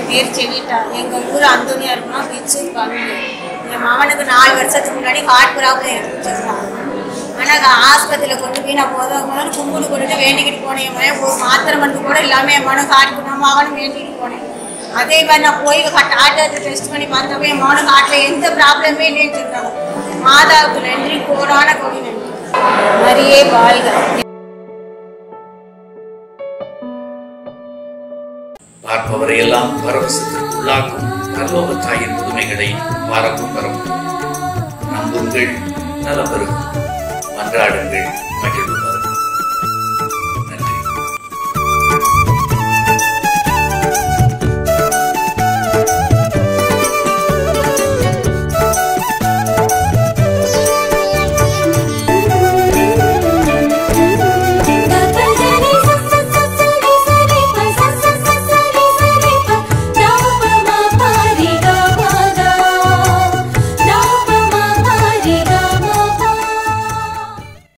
பேர் செவிட்டா எங்கள் ஊர் அந்தோனியா இருக்கணும் பிச்சு பண்ணு என் மகனுக்கு நாலு வருஷத்துக்கு முன்னாடி ஹார்ட் ப்ராப்ளம் எடுத்துருக்கான் ஆனால் ஆஸ்பத்திரியில் கொண்டு போய் நான் போதும் போதும் கும்பிடு கொண்டுட்டு வேண்டிக்கிட்டு போனேன் என் மகன் ஒரு மாத்திரை மருந்து கூட இல்லாமல் என் மகனுக்கு ஹார்ட் நான் மகனும் வேண்டிக்கிட்டு போனேன் அதே மாதிரி நான் போய் டாக்டர் டெஸ்ட் பண்ணி பார்த்தப்ப என் மகனுக்கு ஹார்ட்டில் எந்த ப்ராப்ளமே இல்லைன்னு சொல்கிறாங்க மாதாவுக்கு நன்றி கோடான கோடி நன்றி மரியே வாழ்க பார்ப்பவரை எல்லாம் பரவசத்திற்குள்ளாக்கும் பரலோக தாயின் புதுமைகளை பாரம்பம் பரவும் நம்புங்கள் நலம் பெறும் மன்றாடுங்கள் மகிழ்வு